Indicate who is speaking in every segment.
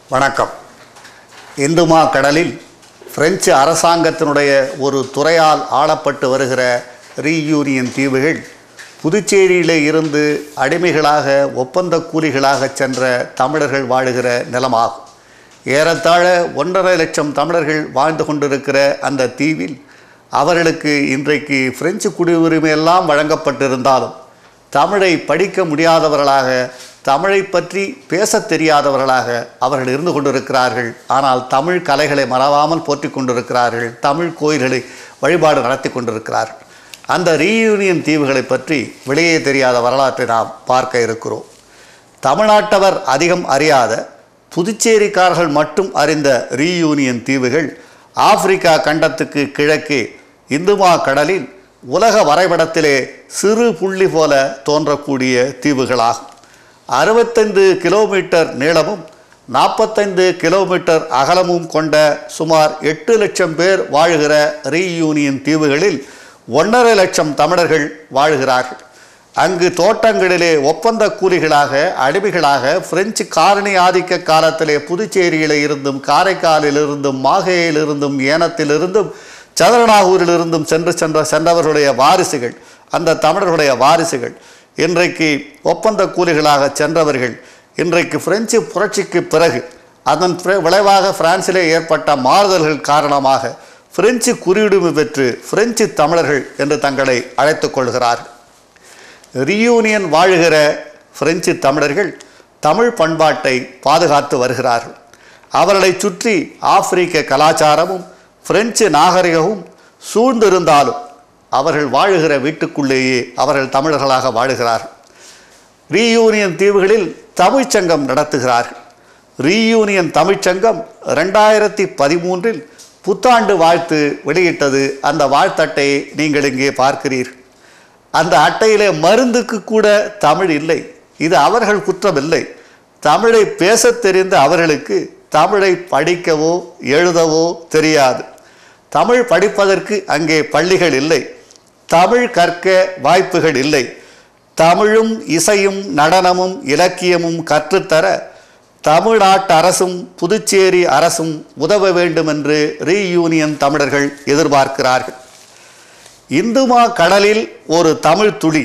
Speaker 1: வணக்கம் இந்துமா கடலில் பிரெஞ்சு அரசாங்கத்தினுடைய ஒரு துறையால் ஆளப்பட்டு வருகிற ரீயூனியன் தீவுகள் புதுச்சேரியிலே இருந்து அடிமைகளாக ஒப்பந்த கூலிகளாக சென்ற தமிழர்கள் வாழுகிற நிலமாகும் ஏறத்தாழ ஒன்றரை லட்சம் தமிழர்கள் வாழ்ந்து கொண்டிருக்கிற அந்த தீவில் அவர்களுக்கு இன்றைக்கு பிரெஞ்சு குடியுரிமை எல்லாம் வழங்கப்பட்டிருந்தாலும் தமிழை படிக்க முடியாதவர்களாக தமிழை பற்றி பேசத் தெரியாதவர்களாக அவர்கள் இருந்து கொண்டிருக்கிறார்கள் ஆனால் தமிழ் கலைகளை மறவாமல் போற்றிக் கொண்டிருக்கிறார்கள் தமிழ் கோயில்களை வழிபாடு நடத்தி கொண்டிருக்கிறார்கள் அந்த ரீயூனியன் தீவுகளை பற்றி வெளியே தெரியாத வரலாற்றை நாம் பார்க்க இருக்கிறோம் தமிழ்நாட்டவர் அதிகம் அறியாத புதுச்சேரிக்காரர்கள் மட்டும் அறிந்த ரீயூனியன் தீவுகள் ஆப்பிரிக்கா கண்டத்துக்கு கிழக்கே இந்துமா கடலில் உலக வரைபடத்திலே சிறு புள்ளி போல தோன்றக்கூடிய தீவுகளாகும் அறுபத்தைந்து கிலோமீட்டர் நீளமும் நாற்பத்தைந்து கிலோமீட்டர் அகலமும் கொண்ட சுமார் எட்டு லட்சம் பேர் வாழுகிற ரீயூனியன் தீவுகளில் ஒன்றரை லட்சம் தமிழர்கள் வாழுகிறார்கள் அங்கு தோட்டங்களிலே ஒப்பந்த கூலிகளாக அடிமைகளாக பிரெஞ்சு காலனி ஆதிக்க காலத்திலே புதுச்சேரியில இருந்தும் காரைக்காலிலிருந்தும் மாஹேயிலிருந்தும் ஏனத்திலிருந்தும் சதுரநாகூரிலிருந்தும் சென்று சென்ற சென்றவர்களுடைய வாரிசுகள் அந்த தமிழர்களுடைய வாரிசுகள் இன்றைக்கு ஒப்பந்த கூலிகளாக சென்றவர்கள் இன்றைக்கு பிரெஞ்சு புரட்சிக்கு பிறகு அதன் பிற- விளைவாக பிரான்சிலே ஏற்பட்ட மாறுதல்கள் காரணமாக பிரெஞ்சு குறியுரிமை பெற்று பிரெஞ்சு தமிழர்கள் என்று தங்களை அழைத்துக் கொள்கிறார்கள் ரியூனியன் வாழுகிற பிரெஞ்சு தமிழர்கள் தமிழ் பண்பாட்டை பாதுகாத்து வருகிறார்கள் அவர்களைச் சுற்றி ஆப்பிரிக்க கலாச்சாரமும் பிரெஞ்சு நாகரிகமும் சூழ்ந்திருந்தாலும் அவர்கள் வாழுகிற வீட்டுக்குள்ளேயே அவர்கள் தமிழர்களாக வாழுகிறார்கள் ரீயூனியன் தீவுகளில் தமிழ்ச்சங்கம் நடத்துகிறார்கள் ரீயூனியன் தமிழ்ச்சங்கம் ரெண்டாயிரத்தி பதிமூன்றில் புத்தாண்டு வாழ்த்து வெளியிட்டது அந்த வாழ்த்தட்டை நீங்கள் இங்கே பார்க்கிறீர்கள் அந்த அட்டையிலே மருந்துக்கு கூட தமிழ் இல்லை இது அவர்கள் குற்றமில்லை தமிழை பேசத் தெரிந்த அவர்களுக்கு தமிழை படிக்கவோ எழுதவோ தெரியாது தமிழ் படிப்பதற்கு அங்கே பள்ளிகள் இல்லை தமிழ் கற்க வாய்ப்புகள் இல்லை தமிழும் இசையும் நடனமும் இலக்கியமும் கற்றுத்தர தமிழ்நாட்டு அரசும் புதுச்சேரி அரசும் உதவ வேண்டும் என்று ரீயூனியன் தமிழர்கள் எதிர்பார்க்கிறார்கள் இந்துமா கடலில் ஒரு தமிழ் துளி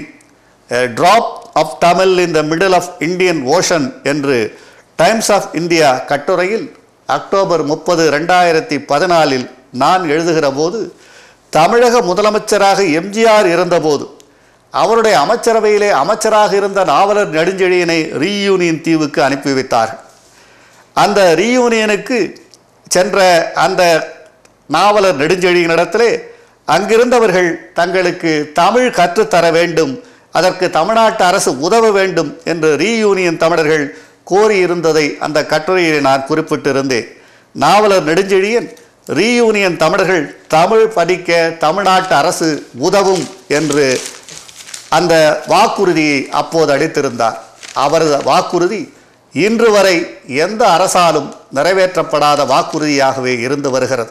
Speaker 1: drop of Tamil in the middle of Indian ocean என்று டைம்ஸ் ஆஃப் இந்தியா கட்டுரையில் அக்டோபர் முப்பது ரெண்டாயிரத்தி பதினாலில் நான் எழுதுகிற போது தமிழக முதலமைச்சராக எம்ஜிஆர் இருந்தபோது அவருடைய அமைச்சரவையிலே அமைச்சராக இருந்த நாவலர் நெடுஞ்செழியனை ரீயூனியன் தீவுக்கு அனுப்பி வைத்தார்கள் அந்த ரீயூனியனுக்கு சென்ற அந்த நாவலர் நெடுஞ்செழியனிடத்திலே அங்கிருந்தவர்கள் தங்களுக்கு தமிழ் கற்றுத்தர வேண்டும் அதற்கு தமிழ்நாட்டு அரசு உதவ வேண்டும் என்று ரீயூனியன் தமிழர்கள் கோரியிருந்ததை அந்த கட்டுரையிலே நான் குறிப்பிட்டிருந்தேன் நாவலர் நெடுஞ்செழியன் ரீயூனியன் தமிழர்கள் தமிழ் படிக்க தமிழ்நாட்டு அரசு உதவும் என்று அந்த வாக்குறுதியை அப்போது அளித்திருந்தார் அவரது வாக்குறுதி இன்று வரை எந்த அரசாலும் நிறைவேற்றப்படாத வாக்குறுதியாகவே இருந்து வருகிறது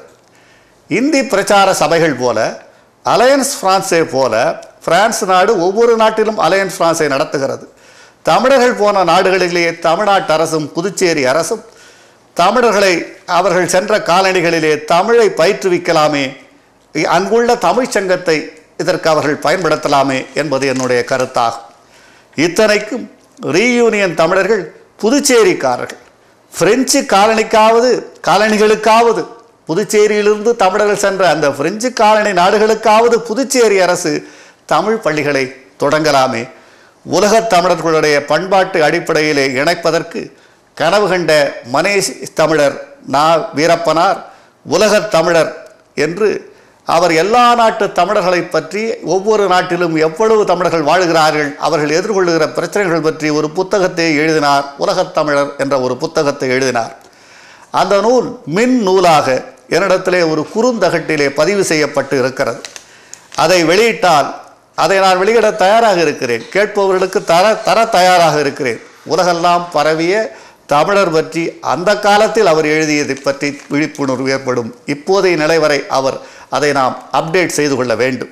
Speaker 1: இந்தி பிரச்சார சபைகள் போல அலையன்ஸ் பிரான்ஸை போல பிரான்ஸ் நாடு ஒவ்வொரு நாட்டிலும் அலையன்ஸ் பிரான்ஸை நடத்துகிறது தமிழர்கள் போன நாடுகளிலேயே தமிழ்நாட்டு அரசும் புதுச்சேரி அரசும் தமிழர்களை அவர்கள் சென்ற காலனிகளிலே தமிழை பயிற்றுவிக்கலாமே இ- அங்குள்ள தமிழ்ச் சங்கத்தை இதற்கு அவர்கள் பயன்படுத்தலாமே என்பது என்னுடைய கருத்தாகும் இத்தனைக்கும் ரீயூனியன் தமிழர்கள் புதுச்சேரிக்காரர்கள் பிரெஞ்சு காலனிக்காவது காலனிகளுக்காவது புதுச்சேரியிலிருந்து தமிழர்கள் சென்ற அந்த பிரெஞ்சு காலனி நாடுகளுக்காவது புதுச்சேரி அரசு தமிழ் பள்ளிகளை தொடங்கலாமே உலகத் தமிழர்களுடைய பண்பாட்டு அடிப்படையிலே இணைப்பதற்கு கனவு கண்ட மனேஷ் தமிழர் நா வீரப்பனார் உலகத் தமிழர் என்று அவர் எல்லா நாட்டு தமிழர்களை பற்றி ஒவ்வொரு நாட்டிலும் எவ்வளவு தமிழர்கள் வாழுகிறார்கள் அவர்கள் எதிர்கொள்ளுகிற பிரச்சனைகள் பற்றி ஒரு புத்தகத்தை எழுதினார் உலகத் தமிழர் என்ற ஒரு புத்தகத்தை எழுதினார் அந்த நூல் மின் நூலாக என்னிடத்திலே ஒரு குறுந்தகட்டிலே பதிவு செய்யப்பட்டு இருக்கிறது அதை வெளியிட்டால் அதை நான் வெளியிட தயாராக இருக்கிறேன் கேட்பவர்களுக்கு தர தர தயாராக இருக்கிறேன் உலகெல்லாம் பரவிய தமிழர் பற்றி அந்த காலத்தில் அவர் எழுதியதை பற்றி விழிப்புணர்வு ஏற்படும் இப்போதைய நிலை வரை அவர் அதை நாம் அப்டேட் செய்து கொள்ள வேண்டும்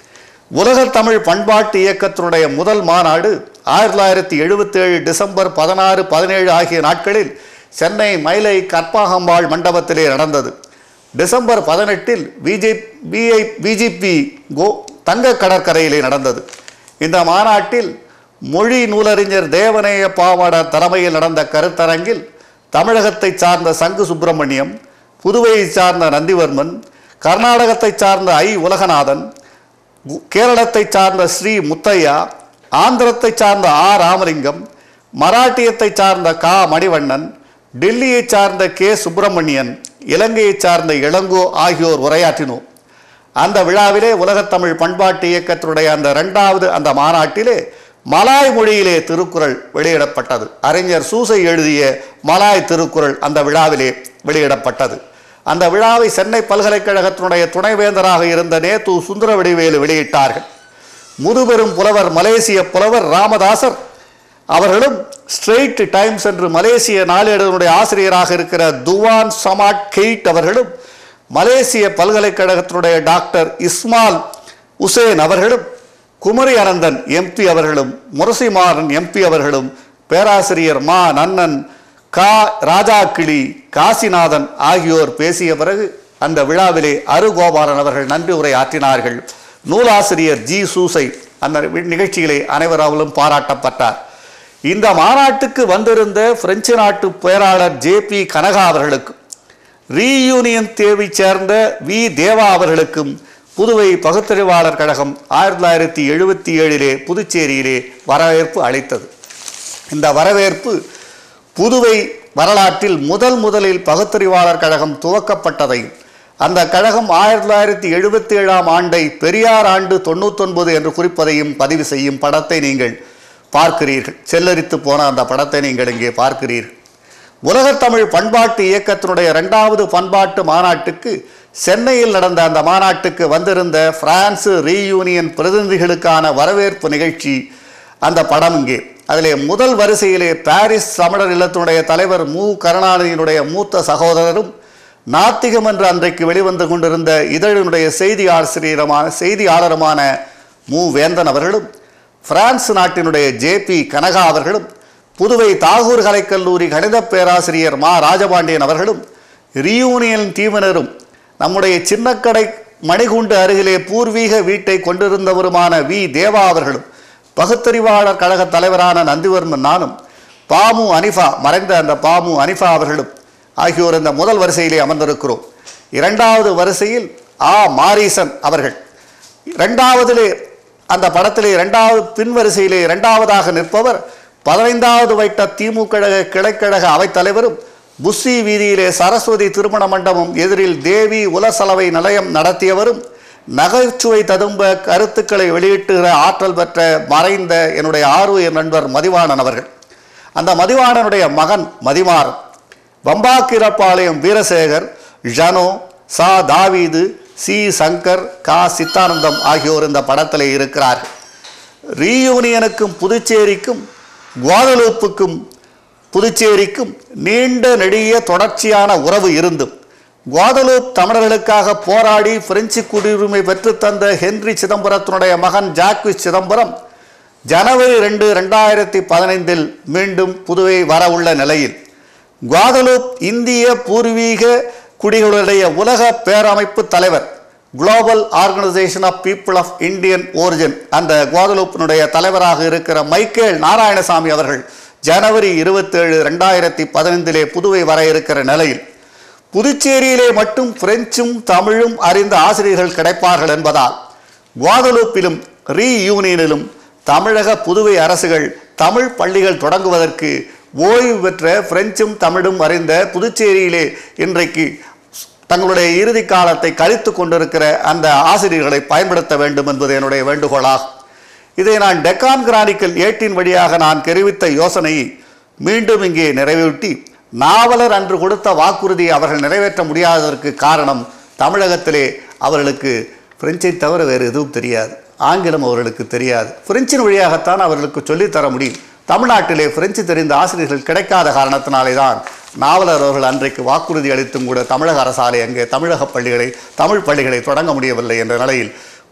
Speaker 1: உலகத் தமிழ் பண்பாட்டு இயக்கத்தினுடைய முதல் மாநாடு ஆயிரத்தி தொள்ளாயிரத்தி எழுபத்தேழு டிசம்பர் பதினாறு பதினேழு ஆகிய நாட்களில் சென்னை மயிலை கற்பாகம்பாள் மண்டபத்திலே நடந்தது டிசம்பர் பதினெட்டில் பிஜே பிஐ பிஜேபி கோ தங்க கடற்கரையிலே நடந்தது இந்த மாநாட்டில் மொழி நூலறிஞர் தேவநேய பாவாடர் தலைமையில் நடந்த கருத்தரங்கில் தமிழகத்தை சார்ந்த சங்கு சுப்பிரமணியம் புதுவையை சார்ந்த நந்திவர்மன் கர்நாடகத்தை சார்ந்த ஐ உலகநாதன் கு- கேரளத்தை சார்ந்த ஸ்ரீ முத்தையா ஆந்திரத்தை சார்ந்த ஆ ராமலிங்கம் மராட்டியத்தை சார்ந்த கா மணிவண்ணன் டெல்லியை சார்ந்த கே சுப்பிரமணியன் இலங்கையை சார்ந்த இளங்கோ ஆகியோர் உரையாற்றினோம் அந்த விழாவிலே உலகத்தமிழ் பண்பாட்டு இயக்கத்தினுடைய அந்த இரண்டாவது அந்த மாநாட்டிலே மலாய் மொழியிலே திருக்குறள் வெளியிடப்பட்டது அறிஞர் சூசை எழுதிய மலாய் திருக்குறள் அந்த விழாவிலே வெளியிடப்பட்டது அந்த விழாவை சென்னை பல்கலைக்கழகத்தினுடைய துணைவேந்தராக இருந்த நேத்து சுந்தர வடிவேலு வெளியிட்டார்கள் முதுபெரும் புலவர் மலேசிய புலவர் ராமதாசர் அவர்களும் ஸ்ட்ரெயிட் டைம்ஸ் என்று மலேசிய நாளேடுகளுடைய ஆசிரியராக இருக்கிற துவான் சமாட் கெய்ட் அவர்களும் மலேசிய பல்கலைக்கழகத்தினுடைய டாக்டர் இஸ்மால் உசேன் அவர்களும் குமரி அனந்தன் எம்பி அவர்களும் முரசிமாறன் எம்பி அவர்களும் பேராசிரியர் மா நன்னன் கா ராஜாக்கிளி காசிநாதன் ஆகியோர் பேசிய பிறகு அந்த விழாவிலே அருகோபாலன் அவர்கள் நன்றி உரை ஆற்றினார்கள் நூலாசிரியர் ஜி சூசை அந்த வி- நிகழ்ச்சியிலே அனைவராலும் பாராட்டப்பட்டார் இந்த மாநாட்டுக்கு வந்திருந்த பிரெஞ்சு நாட்டு பேராளர் ஜே பி கனகா அவர்களுக்கும் ரீயூனியன் தேவை சேர்ந்த வி தேவா அவர்களுக்கும் புதுவை பகுத்தறிவாளர் கழகம் ஆயிரத்தி தொள்ளாயிரத்தி எழுபத்தி ஏழிலே புதுச்சேரியிலே வரவேற்பு அளித்தது இந்த வரவேற்பு புதுவை வரலாற்றில் முதல் முதலில் பகுத்தறிவாளர் கழகம் துவக்கப்பட்டதையும் அந்த கழகம் ஆயிரத்தி தொள்ளாயிரத்தி எழுபத்தி ஏழாம் ஆண்டை பெரியார் ஆண்டு தொண்ணூத்தொன்பது என்று குறிப்பதையும் பதிவு செய்யும் படத்தை நீங்கள் பார்க்கிறீர்கள் செல்லரித்து போன அந்த படத்தை நீங்கள் இங்கே பார்க்கிறீர்கள் உலகத்தமிழ் பண்பாட்டு இயக்கத்தினுடைய இரண்டாவது பண்பாட்டு மாநாட்டுக்கு சென்னையில் நடந்த அந்த மாநாட்டுக்கு வந்திருந்த பிரான்சு ரீயூனியன் பிரதிநிதிகளுக்கான வரவேற்பு நிகழ்ச்சி அந்த படம் இங்கே அதிலே முதல் வரிசையிலே பாரிஸ் தமிழர் இல்லத்தினுடைய தலைவர் மு கருணாநிதியினுடைய மூத்த சகோதரரும் நாத்திகம் என்று அன்றைக்கு வெளிவந்து கொண்டிருந்த இதழினுடைய செய்தி ஆசிரியரமான செய்தியாளருமான மு வேந்தன் அவர்களும் பிரான்ஸ் நாட்டினுடைய ஜே பி கனகா அவர்களும் புதுவை தாகூர் கலைக்கல்லூரி கணித பேராசிரியர் மா ராஜபாண்டியன் அவர்களும் ரியூனியன் டீமினரும் நம்முடைய சின்னக்கடை மணிகுண்டு அருகிலே பூர்வீக வீட்டை கொண்டிருந்தவருமான வி தேவா அவர்களும் பகுத்தறிவாளர் கழக தலைவரான நந்திவர்மன் நானும் பாமு அனிஃபா மறைந்த அந்த பாமு அனிஃபா அவர்களும் ஆகியோர் இந்த முதல் வரிசையிலே அமர்ந்திருக்கிறோம் இரண்டாவது வரிசையில் ஆ மாரீசன் அவர்கள் இரண்டாவதிலே அந்த படத்திலே இரண்டாவது பின் வரிசையிலே இரண்டாவதாக நிற்பவர் பதினைந்தாவது வைட்ட திமுக கழக கிளைக்கழக அவைத்தலைவரும் புஸ்ஸி வீதியிலே சரஸ்வதி திருமண மண்டபம் எதிரில் தேவி உலசலவை நிலையம் நடத்தியவரும் நகைச்சுவை ததும்ப கருத்துக்களை வெளியிட்டுகிற ஆற்றல் பெற்ற மறைந்த என்னுடைய ஆர்வயர் நண்பர் மதிவாணன் அவர்கள் அந்த மதிவாணனுடைய மகன் மதிமாறன் வம்பாக்கிரப்பாளையம் வீரசேகர் ஜனோ சா தாவீது சி சங்கர் கா சித்தானந்தம் ஆகியோர் இந்த படத்திலே இருக்கிறார்கள் ரீயூனியனுக்கும் புதுச்சேரிக்கும் குவாதலூப்புக்கும் புதுச்சேரிக்கும் நீண்ட நெடிய தொடர்ச்சியான உறவு இருந்தும் குவாதலூப் தமிழர்களுக்காக போராடி பிரெஞ்சு குடியுரிமை பெற்றுத்தந்த ஹென்றி சிதம்பரத்தினுடைய மகன் ஜாக்விஸ் சிதம்பரம் ஜனவரி ரெண்டு ரெண்டாயிரத்தி பதினைந்தில் மீண்டும் புதுவை வரவுள்ள நிலையில் குவாதலூப் இந்திய பூர்வீக குடிகளுடைய உலக பேரமைப்பு தலைவர் global organisation of people of Indian origin அந்த குவாதலூப்பினுடைய தலைவராக இருக்கிற மைக்கேல் நாராயணசாமி அவர்கள் ஜனவரி இருபத்தேழு ரெண்டாயிரத்தி பதினைந்திலே புதுவை வர இருக்கிற நிலையில் புதுச்சேரியிலே மட்டும் பிரெஞ்சும் தமிழும் அறிந்த ஆசிரியர்கள் கிடைப்பார்கள் என்பதால் குவாதலூப்பிலும் ரீயூனியனிலும் தமிழக புதுவை அரசுகள் தமிழ் பள்ளிகள் தொடங்குவதற்கு ஓய்வு பெற்ற பிரெஞ்சும் தமிழும் அறிந்த புதுச்சேரியிலே இன்றைக்கு தங்களுடைய இறுதி காலத்தை கழித்து கொண்டிருக்கிற அந்த ஆசிரியர்களை பயன்படுத்த வேண்டும் என்பது என்னுடைய வேண்டுகோளாகும் இதை நான் டெக்கான் கிரானிக்கல் ஏட்டின் வழியாக நான் தெரிவித்த யோசனையை மீண்டும் இங்கே நிறைவேற்றி நாவலர் அன்று கொடுத்த வாக்குறுதியை அவர்கள் நிறைவேற்ற முடியாததற்கு காரணம் தமிழகத்திலே அவர்களுக்கு பிரெஞ்சை தவிர வேறு எதுவும் தெரியாது ஆங்கிலம் அவர்களுக்கு தெரியாது பிரெஞ்சின் வழியாகத்தான் அவர்களுக்கு சொல்லித்தர முடியும் தமிழ்நாட்டிலே பிரெஞ்சு தெரிந்த ஆசிரியர்கள் கிடைக்காத காரணத்தினாலே தான் நாவலர் அவர்கள் அன்றைக்கு வாக்குறுதி அளித்தும் கூட தமிழக அரசாலே அங்கே தமிழக பள்ளிகளை தமிழ் பள்ளிகளை தொடங்க முடியவில்லை என்ற நிலையில்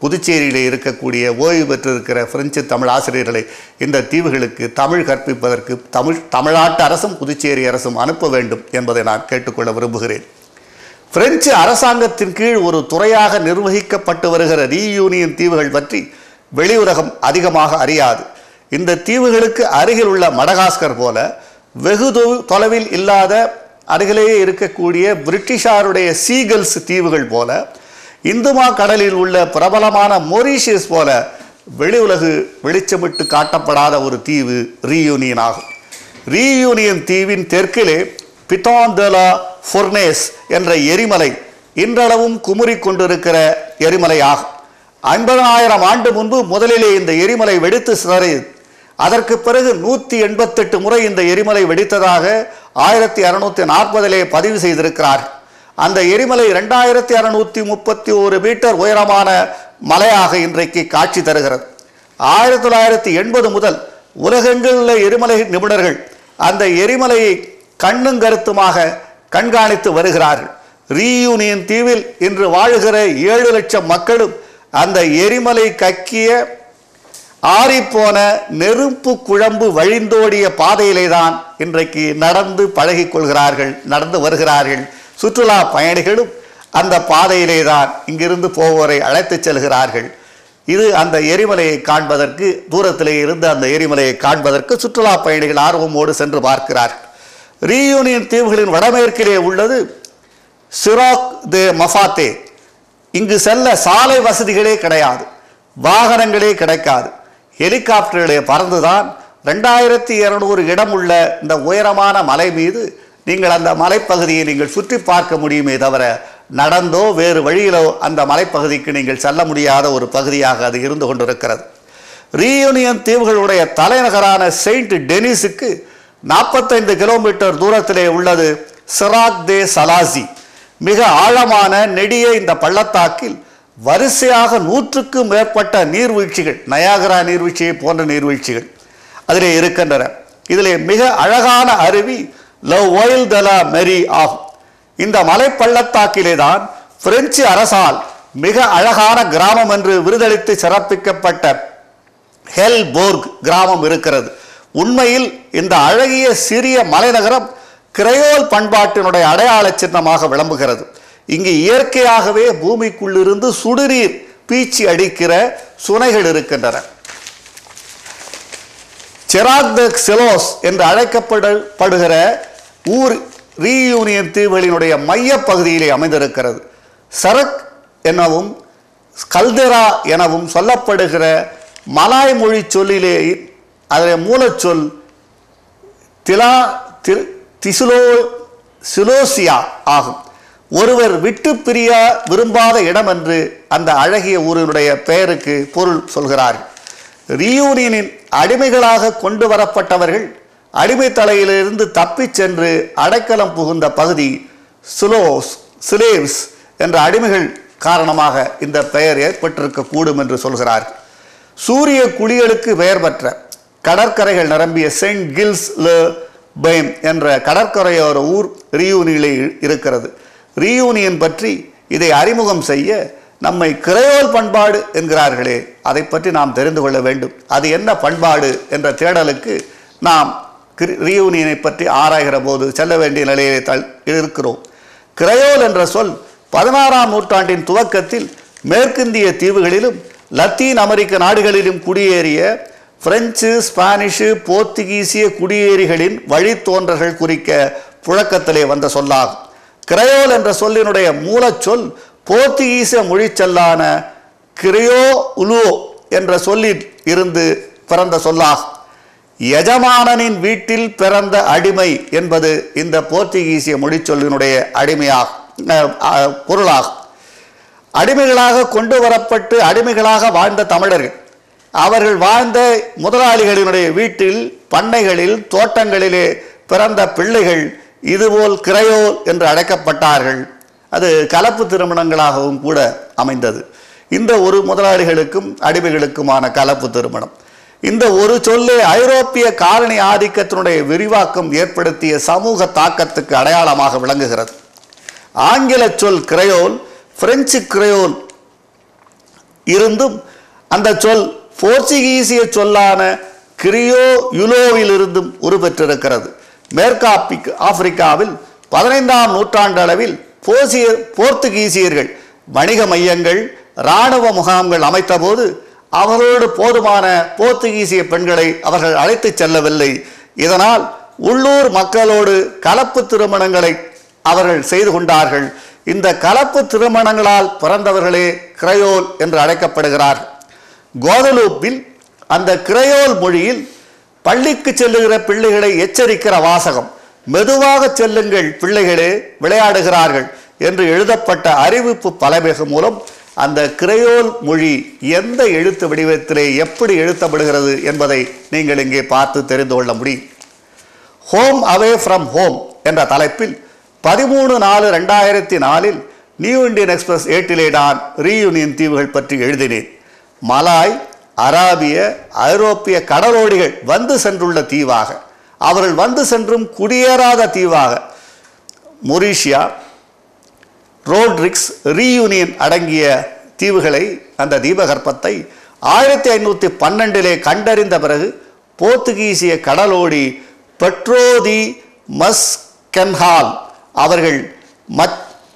Speaker 1: புதுச்சேரியில் இருக்கக்கூடிய ஓய்வு பெற்றிருக்கிற பிரெஞ்சு தமிழ் ஆசிரியர்களை இந்த தீவுகளுக்கு தமிழ் கற்பிப்பதற்கு தமிழ் தமிழ்நாட்டு அரசும் புதுச்சேரி அரசும் அனுப்ப வேண்டும் என்பதை நான் கேட்டுக்கொள்ள விரும்புகிறேன் பிரெஞ்சு அரசாங்கத்தின் கீழ் ஒரு துறையாக நிர்வகிக்கப்பட்டு வருகிற ரீயூனியன் தீவுகள் பற்றி வெளியுலகம் அதிகமாக அறியாது இந்த தீவுகளுக்கு அருகில் உள்ள மடகாஸ்கர் போல வெகு தொ- தொலைவில் இல்லாத அருகிலேயே இருக்கக்கூடிய பிரிட்டிஷாருடைய சீகல்ஸ் தீவுகள் போல இந்துமா கடலில் உள்ள பிரபலமான மொரீஷியஸ் போல வெளியுலகு வெளிச்சமிட்டு காட்டப்படாத ஒரு தீவு ரீயூனியன் ஆகும் ரீயூனியன் தீவின் தெற்கிலே பித்தாந்தலா ஃபொர்னேஸ் என்ற எரிமலை இன்றளவும் குமுறிக் கொண்டிருக்கிற எரிமலை ஆகும் ஐம்பதாயிரம் ஆண்டு முன்பு முதலிலே இந்த எரிமலை வெடித்து சிதறியது அதற்கு பிறகு நூற்றி எண்பத்தெட்டு முறை இந்த எரிமலை வெடித்ததாக ஆயிரத்தி அறுநூத்தி நாற்பதிலே பதிவு செய்திருக்கிறார்கள் அந்த எரிமலை ரெண்டாயிரத்தி அறுநூத்தி முப்பத்தி ஒரு மீட்டர் உயரமான மலையாக இன்றைக்கு காட்சி தருகிறது ஆயிரத்தி தொள்ளாயிரத்தி எண்பது முதல் உலகெங்கில் உள்ள எரிமலை நிபுணர்கள் அந்த எரிமலையை கண்ணும் கருத்துமாக கண்காணித்து வருகிறார்கள் ரீயூனியன் தீவில் இன்று வாழுகிற ஏழு லட்சம் மக்களும் அந்த எரிமலை கக்கிய ஆறிப்போன நெருப்பு குழம்பு வழிந்தோடிய பாதையிலே தான் இன்றைக்கு நடந்து பழகிக் கொள்கிறார்கள் நடந்து வருகிறார்கள் சுற்றுலா பயணிகளும் அந்த பாதையிலே தான் இங்கிருந்து போவோரை அழைத்துச் செல்கிறார்கள் இது அந்த எரிமலையை காண்பதற்கு தூரத்திலே இருந்து அந்த எரிமலையை காண்பதற்கு சுற்றுலா பயணிகள் ஆர்வமோடு சென்று பார்க்கிறார்கள் ரீயூனியன் தீவுகளின் வடமேற்கிலே உள்ளது சிராக் தே மஃபாத்தே இங்கு செல்ல சாலை வசதிகளே கிடையாது வாகனங்களே கிடைக்காது ஹெலிகாப்டர்களே பறந்துதான் ரெண்டாயிரத்தி இருநூறு இடம் உள்ள இந்த உயரமான மலை மீது நீங்கள் அந்த மலைப்பகுதியை நீங்கள் சுற்றி பார்க்க முடியுமே தவிர நடந்தோ வேறு வழியிலோ அந்த மலைப்பகுதிக்கு நீங்கள் செல்ல முடியாத ஒரு பகுதியாக அது இருந்து கொண்டிருக்கிறது ரீயூனியன் தீவுகளுடைய தலைநகரான செயின்ட் டெனிஸுக்கு நாற்பத்தைந்து கிலோமீட்டர் தூரத்திலே உள்ளது சிராக் தே சலாசி மிக ஆழமான நெடிய இந்த பள்ளத்தாக்கில் வரிசையாக நூற்றுக்கும் மேற்பட்ட நீர்வீழ்ச்சிகள் நயாகரா நீர்வீழ்ச்சியை போன்ற நீர்வீழ்ச்சிகள் அதிலே இருக்கின்றன இதிலே மிக அழகான அருவி லவ் ஒயில் தலா மெரி ஆகும் இந்த மலைப்பள்ளத்தாக்கிலே தான் பிரெஞ்சு அரசால் மிக அழகான கிராமம் என்று விருதளித்து சிறப்பிக்கப்பட்ட ஹெல்போர்க் கிராமம் இருக்கிறது உண்மையில் இந்த அழகிய சிறிய மலைநகரம் கிரையோல் பண்பாட்டினுடைய அடையாள சின்னமாக விளம்புகிறது இங்கு இயற்கையாகவே பூமிக்குள்ளிருந்து சுடுநீர் பீச்சி அடிக்கிற சுனைகள் இருக்கின்றன செராக் த செலோஸ் என்று அழைக்கப்படுகிற ஊர் ரீயூனியன் தீவுகளினுடைய மையப் பகுதியிலே அமைந்திருக்கிறது சரக் எனவும் கல்தெரா எனவும் சொல்லப்படுகிற மலாய் மொழி சொல்லிலே அதனுடைய மூலச்சொல் திலா தி- திசுலோ சிலோசியா ஆகும் ஒருவர் விட்டு பிரிய விரும்பாத இடம் என்று அந்த அழகிய ஊரினுடைய பெயருக்கு பொருள் சொல்கிறார்கள் ரியூனியனின் அடிமைகளாக கொண்டு வரப்பட்டவர்கள் அடிமை தலையிலிருந்து தப்பிச் சென்று அடைக்கலம் புகுந்த பகுதி சுலோஸ் சிலேவ்ஸ் என்ற அடிமைகள் காரணமாக இந்த பெயர் ஏற்பட்டிருக்க கூடும் என்று சொல்கிறார்கள் சூரிய குளியலுக்கு பெயர் பெற்ற கடற்கரைகள் நிரம்பிய செயின்ட் கில்ஸ் ல பைம் என்ற கடற்கரையோர ஊர் ரியூனியிலே இருக்கிறது ரியூனியன் பற்றி இதை அறிமுகம் செய்ய நம்மை கிரையோல் பண்பாடு என்கிறார்களே அதை பற்றி நாம் தெரிந்து கொள்ள வேண்டும் அது என்ன பண்பாடு என்ற தேடலுக்கு நாம் கிரி- ரியூனியனை பற்றி ஆராய்கிற போது செல்ல வேண்டிய நிலையிலே தள் இருக்கிறோம் கிரையோல் என்ற சொல் பதினாறாம் நூற்றாண்டின் துவக்கத்தில் மேற்கிந்திய தீவுகளிலும் லத்தீன் அமெரிக்க நாடுகளிலும் குடியேறிய பிரெஞ்சு ஸ்பானிஷு போர்த்துகீசிய குடியேறிகளின் வழித்தோன்றல்கள் குறிக்க புழக்கத்திலே வந்த சொல்லாகும் கிரையோல் என்ற சொல்லினுடைய மூலச்சொல் போர்த்துகீச மொழிச்சொல்லான கிரையோ உலுவோ என்ற சொல்லில் இருந்து பிறந்த சொல்லாகும் எஜமானனின் வீட்டில் பிறந்த அடிமை என்பது இந்த போர்த்துகீசிய மொழிச்சொல்லினுடைய அடிமையாகும் அஹ், அஹ், பொருளாகும் அடிமைகளாக கொண்டு வரப்பட்டு அடிமைகளாக வாழ்ந்த தமிழர்கள் அவர்கள் வாழ்ந்த முதலாளிகளினுடைய வீட்டில் பண்ணைகளில் தோட்டங்களிலே பிறந்த பிள்ளைகள் இதுபோல் கிரையோல் என்று அழைக்கப்பட்டார்கள் அது கலப்பு திருமணங்களாகவும் கூட அமைந்தது இந்த ஒரு முதலாளிகளுக்கும் அடிமைகளுக்குமான கலப்பு திருமணம் இந்த ஒரு சொல்லே ஐரோப்பிய காலனி ஆதிக்கத்தினுடைய விரிவாக்கம் ஏற்படுத்திய சமூக தாக்கத்துக்கு அடையாளமாக விளங்குகிறது ஆங்கில சொல் கிரையோல் பிரெஞ்சு கிரையோல் இருந்தும் அந்த சொல் போர்ச்சுகீசிய சொல்லான கிரியோ யுலோவிலிருந்தும் உருப்பெற்றிருக்கிறது மேற்கு ஆப்பிரிக்க ஆப்பிரிக்காவில் பதினைந்தாம் நூற்றாண்டளவில் போசிய போர்த்துகீசியர்கள் வணிக மையங்கள் இராணுவ முகாம்கள் அமைத்தபோது அவர்களோடு போதுமான போர்த்துகீசிய பெண்களை அவர்கள் அழைத்துச் செல்லவில்லை இதனால் உள்ளூர் மக்களோடு கலப்பு திருமணங்களை அவர்கள் செய்து கொண்டார்கள் இந்த கலப்பு திருமணங்களால் பிறந்தவர்களே கிரையோல் என்று அழைக்கப்படுகிறார்கள் கோதலூப்பில் அந்த கிரையோல் மொழியில் பள்ளிக்கு செல்லுகிற பிள்ளைகளை எச்சரிக்கிற வாசகம் மெதுவாக செல்லுங்கள் பிள்ளைகளே விளையாடுகிறார்கள் என்று எழுதப்பட்ட அறிவிப்பு பலவேக மூலம் அந்த கிரையோல் மொழி எந்த எழுத்து வடிவத்திலே எப்படி எழுத்தப்படுகிறது என்பதை நீங்கள் இங்கே பார்த்து தெரிந்து கொள்ள முடியும் ஹோம் அவே ஃப்ரம் ஹோம் என்ற தலைப்பில் பதிமூணு நாலு ரெண்டாயிரத்தி நாலில் நியூ இந்தியன் எக்ஸ்பிரஸ் ஏட்டிலே நான் ரீயூனியன் தீவுகள் பற்றி எழுதினேன் மலாய் அராபிய ஐரோப்பிய கடலோடிகள் வந்து சென்றுள்ள தீவாக அவர்கள் வந்து சென்றும் குடியேறாத தீவாக மொரீஷியா ரோட்ரிக்ஸ் ரீயூனியன் அடங்கிய தீவுகளை அந்த தீபகற்பத்தை ஆயிரத்தி ஐநூற்றி பன்னெண்டிலே கண்டறிந்த பிறகு போர்த்துகீசிய கடலோடி பெட்ரோதி மஸ் கென்ஹால் அவர்கள் மத்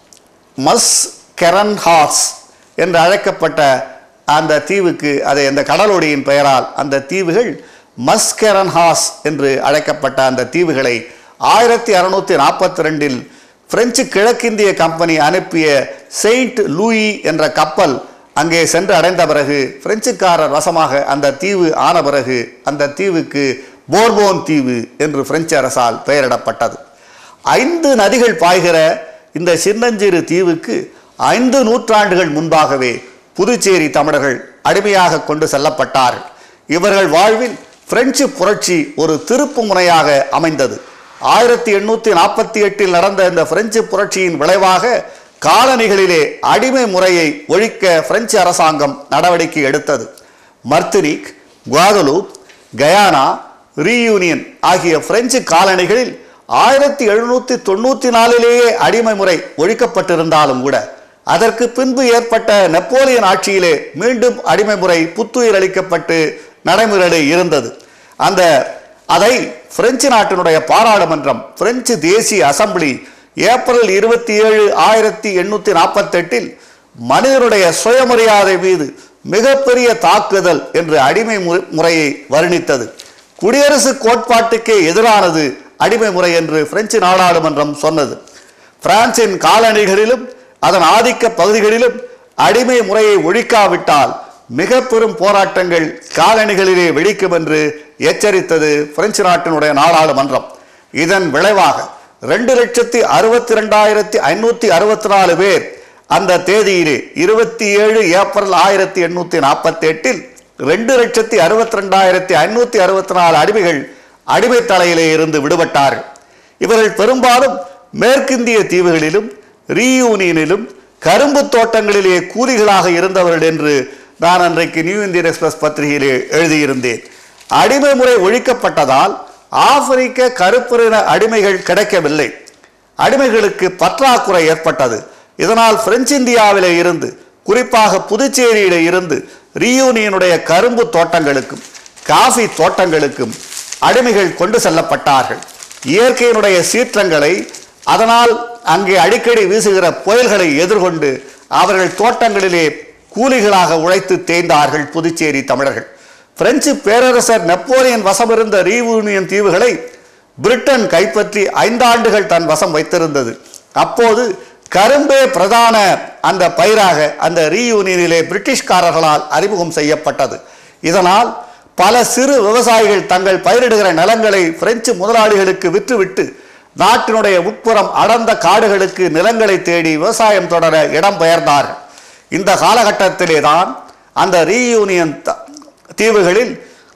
Speaker 1: மஸ் கெரன்ஹாஸ் என்று அழைக்கப்பட்ட அந்த தீவுக்கு அதை அந்த கடலோடியின் பெயரால் அந்த தீவுகள் மஸ்கெரன்ஹாஸ் என்று அழைக்கப்பட்ட அந்த தீவுகளை ஆயிரத்தி அறுநூற்றி நாற்பத்தி ரெண்டில் பிரெஞ்சு கிழக்கிந்திய கம்பெனி அனுப்பிய செயின்ட் லூயி என்ற கப்பல் அங்கே சென்று அடைந்த பிறகு பிரெஞ்சுக்காரர் வசமாக அந்த தீவு ஆன பிறகு அந்த தீவுக்கு போர்போன் தீவு என்று பிரெஞ்சு அரசால் பெயரிடப்பட்டது ஐந்து நதிகள் பாய்கிற இந்த சின்னஞ்சிறு தீவுக்கு ஐந்து நூற்றாண்டுகள் முன்பாகவே புதுச்சேரி தமிழர்கள் அடிமையாக கொண்டு செல்லப்பட்டார்கள் இவர்கள் வாழ்வில் பிரெஞ்சு புரட்சி ஒரு திருப்பு முனையாக அமைந்தது ஆயிரத்தி எண்ணூற்றி நாற்பத்தி எட்டில் நடந்த இந்த பிரெஞ்சு புரட்சியின் விளைவாக காலனிகளிலே அடிமை முறையை ஒழிக்க பிரெஞ்சு அரசாங்கம் நடவடிக்கை எடுத்தது மர்த்தினிக் குவாதலூப் கயானா ரீயூனியன் ஆகிய பிரெஞ்சு காலனிகளில் ஆயிரத்தி எழுநூற்றி தொண்ணூற்றி நாலிலேயே அடிமை முறை ஒழிக்கப்பட்டிருந்தாலும் கூட அதற்கு பின்பு ஏற்பட்ட நெப்போலியன் ஆட்சியிலே மீண்டும் அடிமை முறை புத்துயிர் அளிக்கப்பட்டு நடைமுறையில் இருந்தது அந்த அதை பிரெஞ்சு நாட்டினுடைய பாராளுமன்றம் பிரெஞ்சு தேசிய அசம்பிளி ஏப்ரல் இருபத்தி ஏழு ஆயிரத்தி எண்ணூற்றி நாற்பத்தெட்டில் மனிதனுடைய சுயமரியாதை மீது மிகப்பெரிய தாக்குதல் என்று அடிமை மு- முறையை வர்ணித்தது குடியரசு கோட்பாட்டுக்கே எதிரானது அடிமை முறை என்று பிரெஞ்சு நாடாளுமன்றம் சொன்னது பிரான்சின் காலனிகளிலும் அதன் ஆதிக்க பகுதிகளிலும் அடிமை முறையை ஒழிக்காவிட்டால் மிக பெரும் போராட்டங்கள் காலனிகளிலே வெடிக்கும் என்று எச்சரித்தது பிரெஞ்சு நாட்டினுடைய நாடாளுமன்றம் இதன் விளைவாக ரெண்டு லட்சத்தி அறுபத்தி ரெண்டாயிரத்தி ஐநூற்றி அறுபத்தி நாலு பேர் அந்த தேதியிலே இருபத்தி ஏழு ஏப்ரல் ஆயிரத்தி எண்ணூற்றி நாற்பத்தி எட்டில் ரெண்டு லட்சத்தி அறுபத்தி ரெண்டாயிரத்தி ஐநூற்றி அறுபத்தி நாலு அடிமைகள் அடிமை தலையிலே இருந்து விடுபட்டார்கள் இவர்கள் பெரும்பாலும் மேற்கிந்திய தீவுகளிலும் ரீயூனியனிலும் கரும்பு தோட்டங்களிலே கூலிகளாக இருந்தவர்கள் என்று நான் அன்றைக்கு நியூ இந்தியன் எக்ஸ்பிரஸ் பத்திரிகையிலே எழுதியிருந்தேன் அடிமை முறை ஒழிக்கப்பட்டதால் ஆப்பிரிக்க கருப்பின அடிமைகள் கிடைக்கவில்லை அடிமைகளுக்கு பற்றாக்குறை ஏற்பட்டது இதனால் பிரெஞ்சு இந்தியாவிலே இருந்து குறிப்பாக புதுச்சேரியிலே இருந்து ரீயூனியனுடைய கரும்பு தோட்டங்களுக்கும் காஃபி தோட்டங்களுக்கும் அடிமைகள் கொண்டு செல்லப்பட்டார்கள் இயற்கையினுடைய சீற்றங்களை அதனால் அங்கே அடிக்கடி வீசுகிற புயல்களை எதிர்கொண்டு அவர்கள் தோட்டங்களிலே கூலிகளாக உழைத்து தேய்ந்தார்கள் புதுச்சேரி தமிழர்கள் பிரெஞ்சு பேரரசர் நெப்போலியன் வசமிருந்த ரீயூனியன் தீவுகளை பிரிட்டன் கைப்பற்றி ஐந்தாண்டுகள் தன் வசம் வைத்திருந்தது அப்போது கரும்பே பிரதான அந்த பயிராக அந்த ரீயூனியனிலே பிரிட்டிஷ்காரர்களால் அறிமுகம் செய்யப்பட்டது இதனால் பல சிறு விவசாயிகள் தங்கள் பயிரிடுகிற நிலங்களை பிரெஞ்சு முதலாளிகளுக்கு விற்றுவிட்டு நாட்டினுடைய உட்புறம் அடர்ந்த காடுகளுக்கு நிலங்களை தேடி விவசாயம் தொடர இடம் பெயர்ந்தார்கள் இந்த காலகட்டத்திலே தான் அந்த ரீயூனியன் த- தீவுகளில்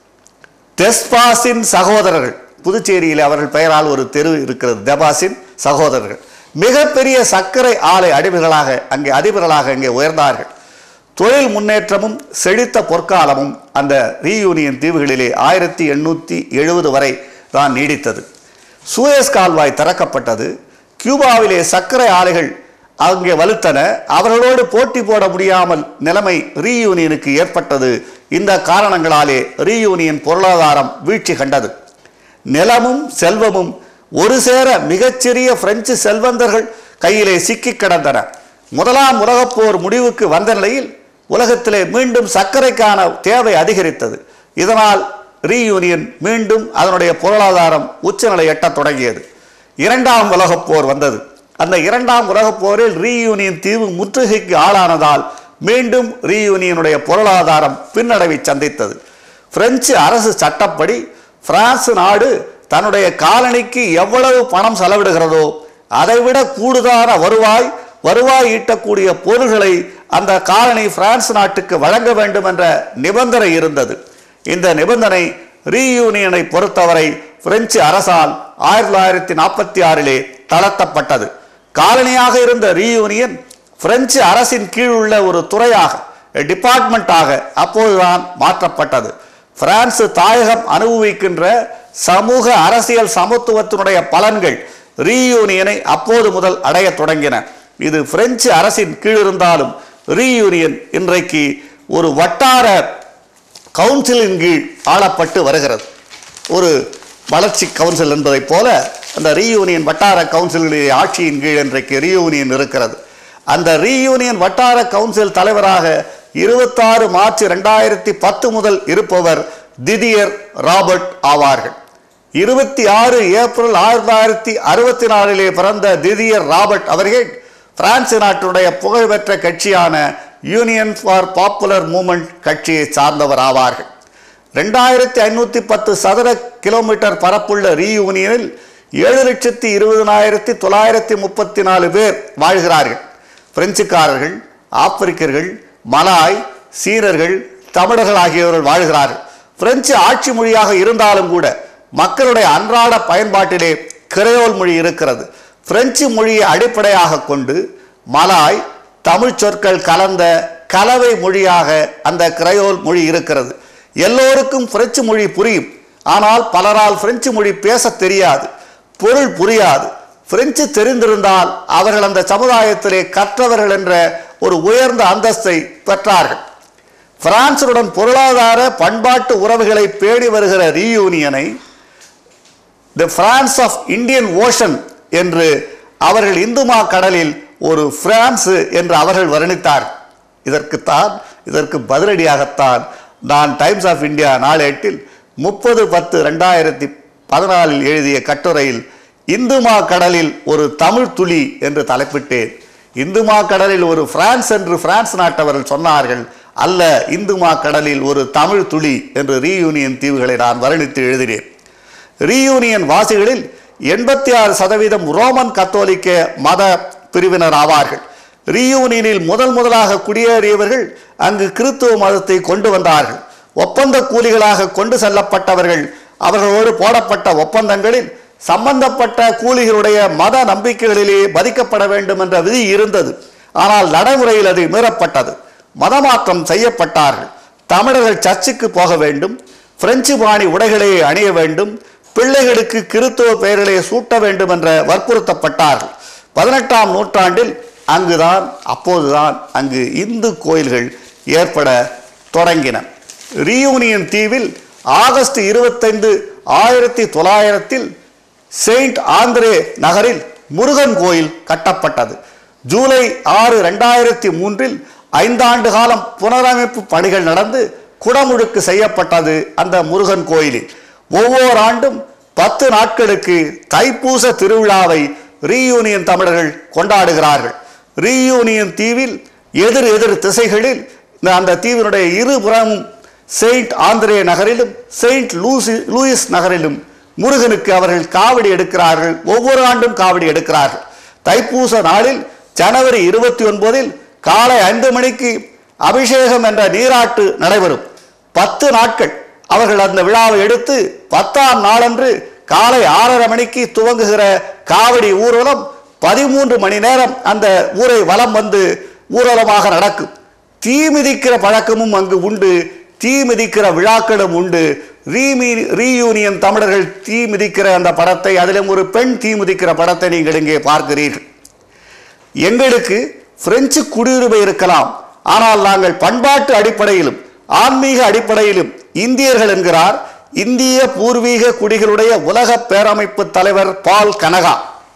Speaker 1: தெஸ்பாசின் சகோதரர்கள் புதுச்சேரியில் அவர்கள் பெயரால் ஒரு தெரு இருக்கிறது தெபாசின் சகோதரர்கள் மிகப்பெரிய சர்க்கரை ஆலை அடிமைகளாக அங்கே அதிபர்களாக அங்கே உயர்ந்தார்கள் தொழில் முன்னேற்றமும் செழித்த பொற்காலமும் அந்த ரீயூனியன் தீவுகளிலே ஆயிரத்தி எண்ணூற்றி எழுபது வரை தான் நீடித்தது சூயஸ் கால்வாய் திறக்கப்பட்டது கியூபாவிலே சர்க்கரை ஆலைகள் அங்கே வலுத்தன அவர்களோடு போட்டி போட முடியாமல் நிலைமை ரீயூனியனுக்கு ஏற்பட்டது இந்த காரணங்களாலே ரீயூனியன் பொருளாதாரம் வீழ்ச்சி கண்டது நிலமும் செல்வமும் ஒரு சேர மிகச்சிறிய பிரெஞ்சு செல்வந்தர்கள் கையிலே சிக்கி கிடந்தன முதலாம் உலகப் போர் முடிவுக்கு வந்த நிலையில் உலகத்திலே மீண்டும் சர்க்கரைக்கான தேவை அதிகரித்தது இதனால் ரீயூனியன் மீண்டும் அதனுடைய பொருளாதாரம் உச்சநிலை எட்டத் தொடங்கியது இரண்டாம் உலகப் போர் வந்தது அந்த இரண்டாம் உலகப் போரில் ரீயூனியன் தீவு முற்றுகைக்கு ஆளானதால் மீண்டும் ரீயூனியனுடைய பொருளாதாரம் பின்னடைவை சந்தித்தது பிரெஞ்சு அரசு சட்டப்படி பிரான்ஸ் நாடு தன்னுடைய காலனிக்கு எவ்வளவு பணம் செலவிடுகிறதோ அதைவிட கூடுதலான வருவாய் வருவாய் ஈட்டக்கூடிய பொருள்களை அந்த காலனி பிரான்ஸ் நாட்டுக்கு வழங்க வேண்டும் என்ற நிபந்தனை இருந்தது இந்த நிபந்தனை ரீயூனியனை பொறுத்தவரை பிரெஞ்சு அரசால் ஆயிரத்தி தொள்ளாயிரத்தி நாற்பத்தி ஆறிலே தளர்த்தப்பட்டது காலனியாக இருந்த ரீயூனியன் பிரெஞ்சு அரசின் கீழ் உள்ள ஒரு துறையாக டிபார்ட்மெண்ட்டாக அப்போதுதான் மாற்றப்பட்டது பிரான்சு தாயகம் அனுபவிக்கின்ற சமூக அரசியல் சமத்துவத்தினுடைய பலன்கள் ரீயூனியனை அப்போது முதல் அடையத் தொடங்கின இது பிரெஞ்சு அரசின் கீழ் இருந்தாலும் ரீயூனியன் இன்றைக்கு ஒரு வட்டார கவுன்சிலின் கீழ் ஆளப்பட்டு வருகிறது ஒரு வளர்ச்சி கவுன்சில் என்பதைப் போல அந்த ரீயூனியன் வட்டார கவுன்சிலுடைய ஆட்சியின் கீழ் இன்றைக்கு ரீயூனியன் இருக்கிறது அந்த ரீயூனியன் வட்டார கவுன்சில் தலைவராக இருபத்தாறு மார்ச் ரெண்டாயிரத்தி பத்து முதல் இருப்பவர் திதியர் ராபர்ட் ஆவார்கள் இருபத்தி ஆறு ஏப்ரல் ஆயிரத்தி தொள்ளாயிரத்தி அறுபத்தி நாலிலே பிறந்த திதியர் ராபர்ட் அவர்கள் பிரான்ஸ் நாட்டுடைய புகழ்பெற்ற கட்சியான யூனியன் ஃபார் பாப்புலர் மூமெண்ட் கட்சியை சார்ந்தவர் ஆவார்கள் ரெண்டாயிரத்தி ஐநூற்றி பத்து சதுர கிலோமீட்டர் பரப்புள்ள ரீயூனியனில் ஏழு லட்சத்தி இருபதனாயிரத்தி தொள்ளாயிரத்தி முப்பத்தி நாலு பேர் வாழ்கிறார்கள் பிரெஞ்சுக்காரர்கள் ஆப்பிரிக்கர்கள் மலாய் சீனர்கள் தமிழர்கள் ஆகியோர்கள் வாழ்கிறார்கள் பிரெஞ்சு ஆட்சி மொழியாக இருந்தாலும் கூட மக்களுடைய அன்றாட பயன்பாட்டிலே கிரையோல் மொழி இருக்கிறது பிரெஞ்சு மொழியை அடிப்படையாக கொண்டு மலாய் தமிழ் சொற்கள் கலந்த கலவை மொழியாக அந்த கிரையோல் மொழி இருக்கிறது எல்லோருக்கும் பிரெஞ்சு மொழி புரியும் ஆனால் பலரால் பிரெஞ்சு மொழி பேச தெரியாது பொருள் புரியாது பிரெஞ்சு தெரிந்திருந்தால் அவர்கள் அந்த சமுதாயத்திலே கற்றவர்கள் என்ற ஒரு உயர்ந்த அந்தஸ்தை பெற்றார்கள் பிரான்சுடன் பொருளாதார பண்பாட்டு உறவுகளை பேடி வருகிற ரீயூனியனை the France of Indian ocean என்று அவர்கள் இந்துமா கடலில் ஒரு பிரான்ஸ் என்று அவர்கள் வர்ணித்தார் இதற்குத்தான் இதற்கு பதிலடியாகத்தான் நான் டைம்ஸ் ஆஃப் இந்தியா நாளேட்டில் முப்பது பத்து ரெண்டாயிரத்தி பதினாலில் எழுதிய கட்டுரையில் இந்துமா கடலில் ஒரு தமிழ் துளி என்று தலைப்பிட்டேன் இந்துமா கடலில் ஒரு பிரான்ஸ் என்று பிரான்ஸ் நாட்டவர்கள் சொன்னார்கள் அல்ல இந்துமா கடலில் ஒரு தமிழ் துளி என்று ரீயூனியன் தீவுகளை நான் வர்ணித்து எழுதினேன் ரீயூனியன் வாசிகளில் எண்பத்தி ஆறு சதவீதம் ரோமன் கத்தோலிக்க மத பிரிவினர் ஆவார்கள் ரீயூனியனில் முதல் முதலாக குடியேறியவர்கள் அங்கு கிறித்துவ மதத்தை கொண்டு வந்தார்கள் ஒப்பந்த கூலிகளாக கொண்டு செல்லப்பட்டவர்கள் அவர்களோடு போடப்பட்ட ஒப்பந்தங்களில் சம்பந்தப்பட்ட கூலிகளுடைய மத நம்பிக்கைகளிலே மதிக்கப்பட வேண்டும் என்ற விதி இருந்தது ஆனால் நடைமுறையில் அது மீறப்பட்டது மதமாற்றம் செய்யப்பட்டார்கள் தமிழர்கள் சர்ச்சுக்கு போக வேண்டும் பிரெஞ்சு பாணி உடைகளை அணிய வேண்டும் பிள்ளைகளுக்கு கிறித்துவ பெயர்களை சூட்ட வேண்டும் என்ற வற்புறுத்தப்பட்டார்கள் பதினெட்டாம் நூற்றாண்டில் அங்குதான் அப்போதுதான் அங்கு இந்து கோயில்கள் ஏற்பட தொடங்கின ரீயூனியன் தீவில் ஆகஸ்ட் இருபத்தைந்து ஆயிரத்தி தொள்ளாயிரத்தில் செயின்ட் ஆந்திரே நகரில் முருகன் கோயில் கட்டப்பட்டது ஜூலை ஆறு ரெண்டாயிரத்தி மூன்றில் ஐந்தாண்டு காலம் புனரமைப்பு பணிகள் நடந்து குடமுழுக்கு செய்யப்பட்டது அந்த முருகன் கோயிலில் ஒவ்வொரு ஆண்டும் பத்து நாட்களுக்கு தைப்பூச திருவிழாவை ரீயூனியன் தமிழர்கள் கொண்டாடுகிறார்கள் ரீயூனியன் தீவில் எதிர் எதிர் திசைகளில் இந்த அந்த தீவினுடைய இருபுறமும் செயின்ட் ஆந்திரே நகரிலும் செயின்ட் லூசி லூயிஸ் நகரிலும் முருகனுக்கு அவர்கள் காவடி எடுக்கிறார்கள் ஒவ்வொரு ஆண்டும் காவடி எடுக்கிறார்கள் தைப்பூச நாளில் ஜனவரி இருபத்தி ஒன்பதில் காலை ஐந்து மணிக்கு அபிஷேகம் என்ற நீராட்டு நடைபெறும் பத்து நாட்கள் அவர்கள் அந்த விழாவை எடுத்து பத்தாம் நாளன்று காலை ஆறரை மணிக்கு துவங்குகிற காவடி ஊர்வலம் பதிமூன்று மணி நேரம் அந்த ஊரை வலம் வந்து ஊர்வலமாக நடக்கும் தீ மிதிக்கிற பழக்கமும் அங்கு உண்டு தீ மிதிக்கிற விழாக்களும் உண்டு ரீமி ரீயூனியன் தமிழர்கள் தீ மிதிக்கிற அந்த படத்தை அதிலும் ஒரு பெண் தீ மிதிக்கிற படத்தை நீங்கள் இங்கே பார்க்கிறீர்கள் எங்களுக்கு பிரெஞ்சு குடியுரிமை இருக்கலாம் ஆனால் நாங்கள் பண்பாட்டு அடிப்படையிலும் ஆன்மீக அடிப்படையிலும் இந்தியர்கள் என்கிறார் இந்திய பூர்வீக குடிகளுடைய உலக பேரமைப்பு தலைவர் பால் கனகா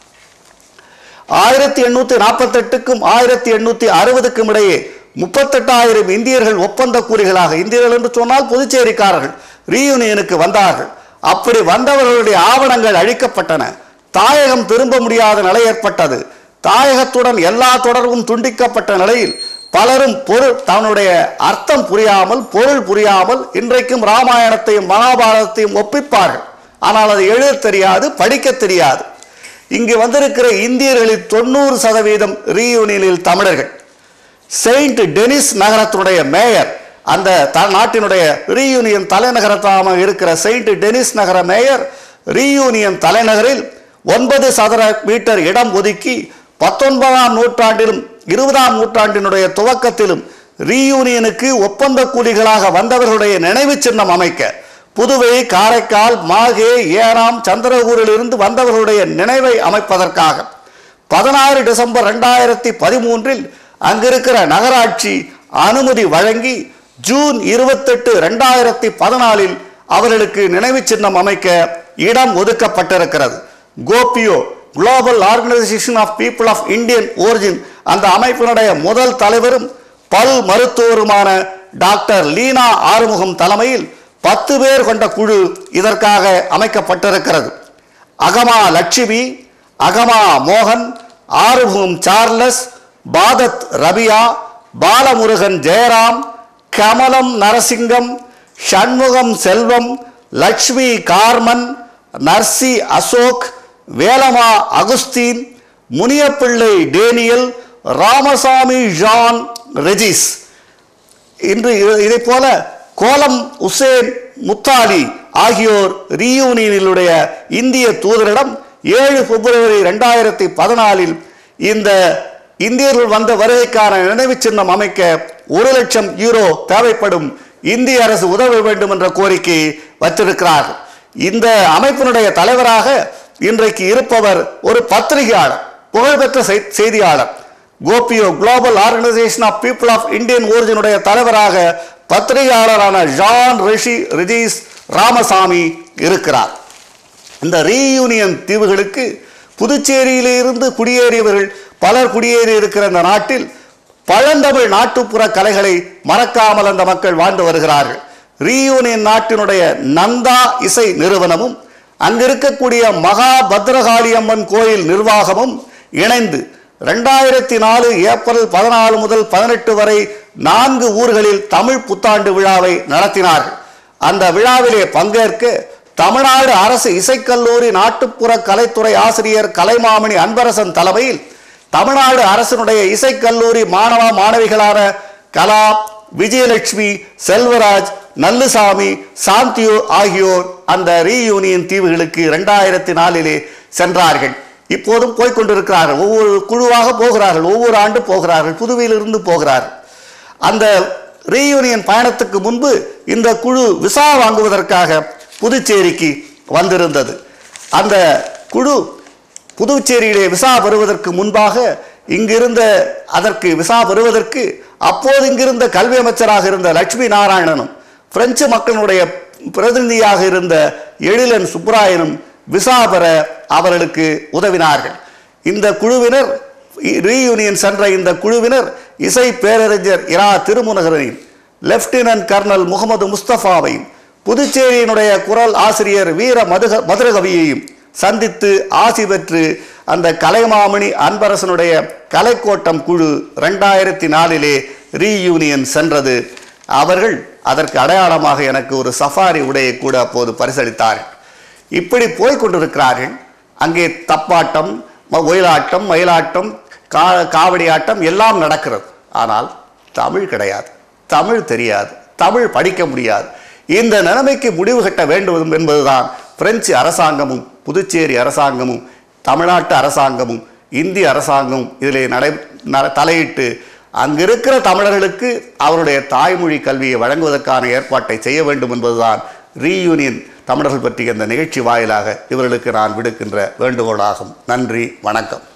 Speaker 1: ஆயிரத்தி எண்ணூத்தி நாற்பத்தெட்டுக்கும் ஆயிரத்தி எண்ணூத்தி அறுபதுக்கும் இடையே முப்பத்தெட்டாயிரம் இந்தியர்கள் ஒப்பந்த கூலிகளாக இந்தியர்கள் என்று சொன்னால் புதுச்சேரிக்காரர்கள் ரீயூனியனுக்கு வந்தார்கள் அப்படி வந்தவர்களுடைய ஆவணங்கள் அழிக்கப்பட்டன தாயகம் திரும்ப முடியாத நிலை ஏற்பட்டது தாயகத்துடன் எல்லா தொடர்பும் துண்டிக்கப்பட்ட நிலையில் பலரும் பொருள் தன்னுடைய அர்த்தம் புரியாமல் பொருள் புரியாமல் இன்றைக்கும் ராமாயணத்தையும் மகாபாரதத்தையும் ஒப்பிப்பார்கள் ஆனால் அது எழுத தெரியாது படிக்க தெரியாது இங்கு வந்திருக்கிற இந்தியர்களில் தொண்ணூறு சதவீதம் ரீயூனியனில் தமிழர்கள் செயின்ட் டெனிஸ் நகரத்தினுடைய மேயர் அந்த த நாட்டினுடைய ரீயூனியன் தலைநகரமாக இருக்கிற செயின்ட் டெனிஸ் நகர மேயர் ரீயூனியன் தலைநகரில் ஒன்பது சதுர மீட்டர் இடம் ஒதுக்கி பத்தொன்பதாம் நூற்றாண்டிலும் இருபதாம் நூற்றாண்டினுடைய துவக்கத்திலும் ரீயூனியனுக்கு ஒப்பந்த கூலிகளாக வந்தவர்களுடைய நினைவு சின்னம் அமைக்க புதுவை காரைக்கால் மாகே ஏனாம் சந்திரகூரிலிருந்து வந்தவர்களுடைய நினைவை அமைப்பதற்காக பதினாறு டிசம்பர் ரெண்டாயிரத்தி பதிமூன்றில் அங்கிருக்கிற நகராட்சி அனுமதி வழங்கி ஜூன் இருபத்தெட்டு ரெண்டாயிரத்தி பதினாலில் அவர்களுக்கு நினைவு சின்னம் அமைக்க இடம் ஒதுக்கப்பட்டிருக்கிறது GOPIO global organisation of people of Indian origin அந்த அமைப்பினுடைய முதல் தலைவரும் பல் மருத்துவருமான டாக்டர் லீனா ஆறுமுகம் தலைமையில் பத்து பேர் கொண்ட குழு இதற்காக அமைக்கப்பட்டிருக்கிறது அகமா லட்சுமி அகமா மோகன் ஆறுமுகம் சார்லஸ் பாதத் ரபியா பாலமுருகன் ஜெயராம் கமலம் நரசிங்கம் சண்முகம் செல்வம் லட்சுமி கார்மன் நர்சி அசோக் வேலமா Augustin Munipillai Daniel Ramasamy John Regis இன்று இதை போல கோலம் உசேன் முத்தாலி ஆகியோர் ரீயூனியனிலுடைய இந்திய தூதரிடம் ஏழு பிப்ரவரி ரெண்டாயிரத்தி பதினாலில் இந்த இந்தியர்கள் வந்த வருகைக்கான நினைவு சின்னம் அமைக்க ஒரு லட்சம் யூரோ தேவைப்படும் இந்திய அரசு உதவ வேண்டும் என்ற கோரிக்கையை வச்சிருக்கிறார்கள் இந்த அமைப்பினுடைய தலைவராக இன்றைக்கு இருப்பவர் ஒரு பத்திரிகையாளர் புகழ்பெற்ற செய்- செய்தியாளர் GOPIO global organisation of people of Indian ஒரிஜினுடைய தலைவராக பத்திரிகையாளரான ஜான் ரிஷி ரிஜீஸ் ராமசாமி இருக்கிறார் இந்த ரீயூனியன் தீவுகளுக்கு புதுச்சேரியிலிருந்து குடியேறியவர்கள் பலர் குடியேறி இருக்கிற இந்த நாட்டில் பழந்தமிழ் நாட்டுப்புற கலைகளை மறக்காமல் அந்த மக்கள் வாழ்ந்து வருகிறார்கள் ரீயூனியன் நாட்டினுடைய நந்தா இசை நிறுவனமும் அங்கிருக்கக்கூடிய மகா பத்ரகாளி அம்மன் கோயில் நிர்வாகமும் இணைந்து ரெண்டாயிரத்தி நாலு ஏப்ரல் பதினாலு முதல் பதினெட்டு வரை நான்கு ஊர்களில் தமிழ் புத்தாண்டு விழாவை நடத்தினார்கள் அந்த விழாவிலே பங்கேற்க தமிழ்நாடு அரசு இசைக்கல்லூரி நாட்டுப்புற கலைத்துறை ஆசிரியர் கலைமாமணி அன்பரசன் தலைமையில் தமிழ்நாடு அரசினுடைய இசைக்கல்லூரி மாணவ மாணவிகளான கலா விஜயலட்சுமி செல்வராஜ் நல்லுசாமி சாந்தியோ ஆகியோர் அந்த ரீயூனியன் தீவுகளுக்கு ரெண்டாயிரத்தி நாலிலே சென்றார்கள் இப்போதும் போய்க்கொண்டிருக்கிறார்கள் ஒவ்வொரு குழுவாக போகிறார்கள் ஒவ்வொரு ஆண்டு போகிறார்கள் புதுவையிலிருந்து போகிறார்கள் அந்த ரீயூனியன் பயணத்துக்கு முன்பு இந்த குழு விசா வாங்குவதற்காக புதுச்சேரிக்கு வந்திருந்தது அந்த குழு புதுச்சேரியிலே விசா பெறுவதற்கு முன்பாக இங்கிருந்த அதற்கு விசா பெறுவதற்கு அப்போது இங்கிருந்த கல்வி அமைச்சராக இருந்த லட்சுமி நாராயணனும் பிரெஞ்சு மக்களுடைய பிரதிநிதியாக இருந்த எழிலன் சுப்ராயனும் விசா பெற அவர்களுக்கு உதவினார்கள் இந்த குழுவினர் ரீயூனியன் சென்ற இந்த குழுவினர் இசை பேரறிஞர் இரா திருமுனகரனையும் லெப்டினன்ட் கர்னல் முகமது முஸ்தபாவையும் புதுச்சேரியினுடைய குரல் ஆசிரியர் வீர மதுக மதுரகவியையும் சந்தித்து ஆசி பெற்று அந்த கலைமாமணி அன்பரசனுடைய கலைக்கோட்டம் குழு ரெண்டாயிரத்தி நாலிலே ரீயூனியன் சென்றது அவர்கள் அதற்கு அடையாளமாக எனக்கு ஒரு சஃபாரி உடையை கூட அப்போது பரிசளித்தார்கள் இப்படி போய் கொண்டிருக்கிறார்கள் அங்கே தப்பாட்டம் ம- ஒயிலாட்டம் மயிலாட்டம் கா காவடி ஆட்டம் எல்லாம் நடக்கிறது ஆனால் தமிழ் கிடையாது தமிழ் தெரியாது தமிழ் படிக்க முடியாது இந்த நிலைமைக்கு முடிவு கட்ட வேண்டும் என்பதுதான் பிரெஞ்சு அரசாங்கமும் புதுச்சேரி அரசாங்கமும் தமிழ்நாட்டு அரசாங்கமும் இந்திய அரசாங்கமும் இதிலே நடை ந- தலையிட்டு அங்கிருக்கிற தமிழர்களுக்கு அவருடைய தாய்மொழி கல்வியை வழங்குவதற்கான ஏற்பாட்டை செய்ய வேண்டும் என்பதுதான் ரீயூனியன் தமிழர்கள் பற்றிய இந்த நிகழ்ச்சி வாயிலாக இவர்களுக்கு நான் விடுக்கின்ற வேண்டுகோளாகும் நன்றி வணக்கம்